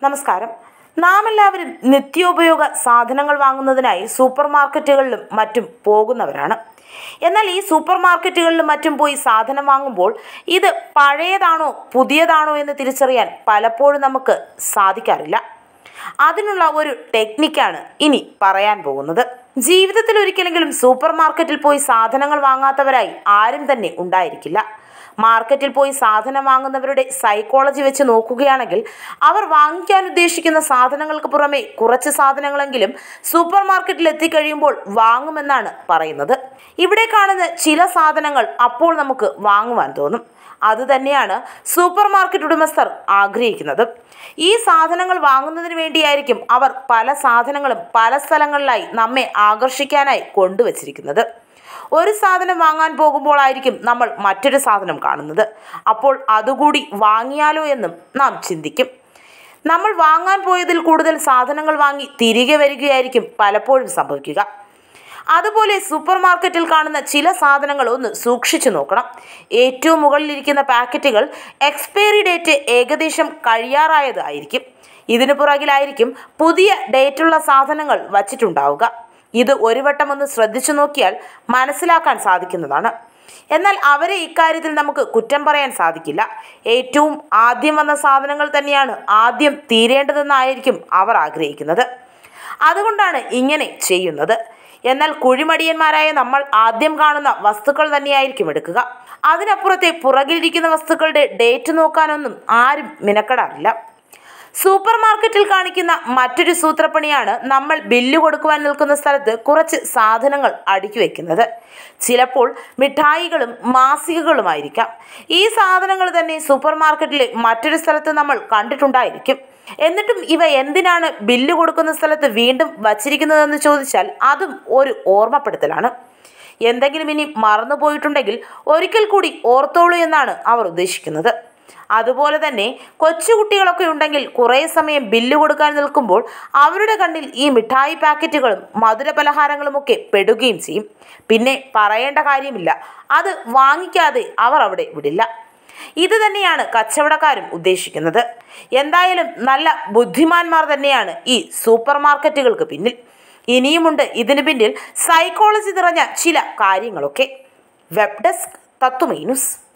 നമസ്കാരം നാം എല്ലാവരും നിത്യോപയോഗ സാധനങ്ങൾ വാങ്ങുന്നതിനായി സൂപ്പർ മാർക്കറ്റുകളിലും മറ്റും പോകുന്നവരാണ് എന്നാൽ ഈ സൂപ്പർ മാർക്കറ്റുകളിലും മറ്റും പോയി സാധനം വാങ്ങുമ്പോൾ ഇത് പഴയതാണോ പുതിയതാണോ എന്ന് തിരിച്ചറിയാൻ പലപ്പോഴും നമുക്ക് സാധിക്കാറില്ല അതിനുള്ള ഒരു ടെക്നിക്കാണ് ഇനി പറയാൻ പോകുന്നത് ജീവിതത്തിൽ ഒരിക്കലെങ്കിലും സൂപ്പർ മാർക്കറ്റിൽ പോയി സാധനങ്ങൾ വാങ്ങാത്തവരായി ആരും തന്നെ ഉണ്ടായിരിക്കില്ല മാർക്കറ്റിൽ പോയി സാധനം വാങ്ങുന്നവരുടെ സൈക്കോളജി വെച്ച് നോക്കുകയാണെങ്കിൽ അവർ വാങ്ങിക്കാൻ ഉദ്ദേശിക്കുന്ന സാധനങ്ങൾക്ക് പുറമെ കുറച്ച് സാധനങ്ങളെങ്കിലും സൂപ്പർ മാർക്കറ്റിൽ എത്തിക്കഴിയുമ്പോൾ വാങ്ങുമെന്നാണ് പറയുന്നത് ഇവിടെ കാണുന്ന ചില സാധനങ്ങൾ അപ്പോൾ നമുക്ക് വാങ്ങുവാൻ തോന്നും അതുതന്നെയാണ് സൂപ്പർ മാർക്കറ്റ് ഉടമസ്ഥർ ആഗ്രഹിക്കുന്നത് ഈ സാധനങ്ങൾ വാങ്ങുന്നതിന് വേണ്ടിയായിരിക്കും അവർ പല സാധനങ്ങളും പല സ്ഥലങ്ങളിലായി നമ്മെ ആകർഷിക്കാനായി കൊണ്ടുവച്ചിരിക്കുന്നത് ഒരു സാധനം വാങ്ങാൻ പോകുമ്പോഴായിരിക്കും നമ്മൾ മറ്റൊരു സാധനം കാണുന്നത് അപ്പോൾ അതുകൂടി വാങ്ങിയാലോ എന്നും നാം ചിന്തിക്കും നമ്മൾ വാങ്ങാൻ പോയതിൽ കൂടുതൽ സാധനങ്ങൾ വാങ്ങി തിരികെ വരികയായിരിക്കും പലപ്പോഴും സംഭവിക്കുക അതുപോലെ സൂപ്പർ മാർക്കറ്റിൽ കാണുന്ന ചില സാധനങ്ങൾ ഒന്ന് സൂക്ഷിച്ചു നോക്കണം ഏറ്റവും മുകളിലിരിക്കുന്ന പാക്കറ്റുകൾ എക്സ്പയറി ഡേറ്റ് ഏകദേശം കഴിയാറായതായിരിക്കും ഇതിനു പുറകിലായിരിക്കും പുതിയ ഡേറ്റുള്ള സാധനങ്ങൾ വച്ചിട്ടുണ്ടാവുക ഇത് ഒരു വട്ടം ഒന്ന് ശ്രദ്ധിച്ചു നോക്കിയാൽ മനസ്സിലാക്കാൻ സാധിക്കുന്നതാണ് എന്നാൽ അവരെ ഇക്കാര്യത്തിൽ നമുക്ക് കുറ്റം പറയാൻ സാധിക്കില്ല ഏറ്റവും ആദ്യം വന്ന സാധനങ്ങൾ തന്നെയാണ് ആദ്യം തീരേണ്ടതെന്നായിരിക്കും അവർ ആഗ്രഹിക്കുന്നത് അതുകൊണ്ടാണ് ഇങ്ങനെ ചെയ്യുന്നത് എന്നാൽ കുഴിമടിയന്മാരായ നമ്മൾ ആദ്യം കാണുന്ന വസ്തുക്കൾ തന്നെയായിരിക്കും എടുക്കുക അതിനപ്പുറത്തെ പുറകിലിരിക്കുന്ന വസ്തുക്കളുടെ ഡേറ്റ് നോക്കാനൊന്നും ആരും മിനക്കെടാറില്ല സൂപ്പർ മാർക്കറ്റിൽ കാണിക്കുന്ന മറ്റൊരു സൂത്രപ്പണിയാണ് നമ്മൾ ബില്ല് കൊടുക്കുവാൻ നിൽക്കുന്ന സ്ഥലത്ത് കുറച്ച് സാധനങ്ങൾ അടുക്കി വെക്കുന്നത് ചിലപ്പോൾ മിഠായികളും മാസികകളുമായിരിക്കാം ഈ സാധനങ്ങൾ തന്നെ സൂപ്പർ മാർക്കറ്റിലെ മറ്റൊരു സ്ഥലത്ത് നമ്മൾ കണ്ടിട്ടുണ്ടായിരിക്കും എന്നിട്ടും ഇവ എന്തിനാണ് ബില്ല് കൊടുക്കുന്ന സ്ഥലത്ത് വീണ്ടും വച്ചിരിക്കുന്നതെന്ന് ചോദിച്ചാൽ അതും ഒരു ഓർമ്മപ്പെടുത്തലാണ് എന്തെങ്കിലും ഇനി മറന്നുപോയിട്ടുണ്ടെങ്കിൽ ഒരിക്കൽ കൂടി ഓർത്തോളൂ എന്നാണ് അവർ ഉദ്ദേശിക്കുന്നത് അതുപോലെ തന്നെ കൊച്ചുകുട്ടികളൊക്കെ ഉണ്ടെങ്കിൽ കുറേ സമയം ബില്ല് കൊടുക്കാൻ നിൽക്കുമ്പോൾ അവരുടെ കണ്ണിൽ ഈ മിഠായി പാക്കറ്റുകളും മധുര പലഹാരങ്ങളുമൊക്കെ പെടുകയും ചെയ്യും പിന്നെ പറയേണ്ട കാര്യമില്ല അത് വാങ്ങിക്കാതെ അവർ അവിടെ വിടില്ല ഇത് തന്നെയാണ് കച്ചവടക്കാരും ഉദ്ദേശിക്കുന്നത് എന്തായാലും നല്ല ബുദ്ധിമാന്മാർ തന്നെയാണ് ഈ സൂപ്പർ മാർക്കറ്റുകൾക്ക് പിന്നിൽ ഇനിയുമുണ്ട് ഇതിന് പിന്നിൽ സൈക്കോളജി നിറഞ്ഞ ചില കാര്യങ്ങളൊക്കെ വെബ് ഡെസ്ക് തത്തുമൈ ന്യൂസ്